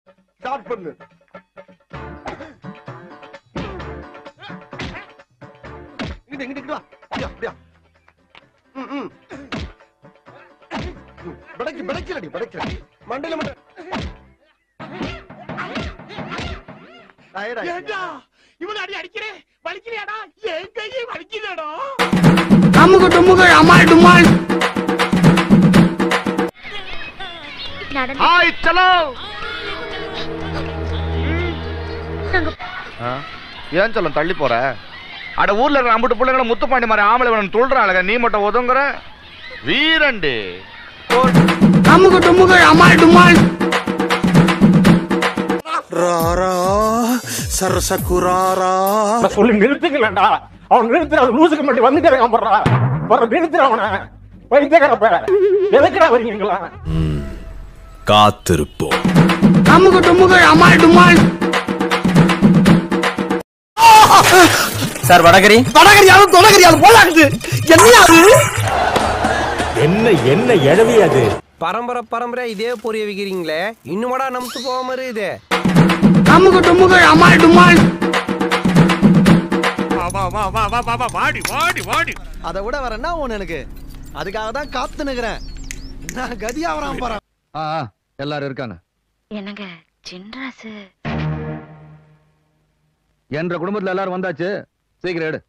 start பண்ணு இங்கிட்டு இங்கிட்டு இங்கிட்டு வா அப்படியா அப்படியா ம் ம் ம், பிடைக்கு பிடைக்கலடி பிடைக்கலடி மண்டையில மட்டும் டயர்ட் ஏண்டா இவன் அடி அடிக்கிறேன் வலிக்கிறியாடா என் கையே வலிக்குதடா அமுகு டுமுகு அமால் டுமால் நடந்து ஹாய் சலோ நாங்க ஏன் சொல்ல தள்ளி போற அட ஊர்ல இருக்கிற அம்புட்டு பிள்ளைங்கள முத்துப்பாண்டி மாதிரி ஆம்பளை வேணும் துள்றாளுங்க நீ மட்டும் ஒதுங்குற வீரண்டு அமுகு டுமுகு அமால் டுமால் ராரா சரசகுராரா சொல்லி நிறுத்துக்கலடா அவன் நிறுத்துற அவன் லூசுக்கு மட்டும் வந்துட்டே இருக்கான் போடுறா வர நிறுத்துற அவனை வைத்தியக்காரப்ப எதுக்குடா வரீங்களா காத்திருப்போம் அமுகு டுமுகு அமால் டுமால் சார் வடகரி வடகரியாலும் தொடகரியாலும் போலாகுது என்ன அது என்ன என்ன எழவி அது பரம்பரை பரம்பரை இதே பொரிய வைக்கிறீங்களே இன்னுமாடா நம்பிட்டு போகாம இருக்குது அமுகு டுமுகு அமால் டுமால் வாடி வாடி வாடி அதை விட வேற என்ன ஒண்ணு எனக்கு அதுக்காக தான் காத்து நிக்கிறேன் நான் கதியா வராம போறேன் ஆ ஆ, எல்லாரும் இருக்காங்க என்னங்க சின்ராசு என்ற குடும்பத்துல எல்லாரும் வந்தாச்சு சீக்கிரம் எடு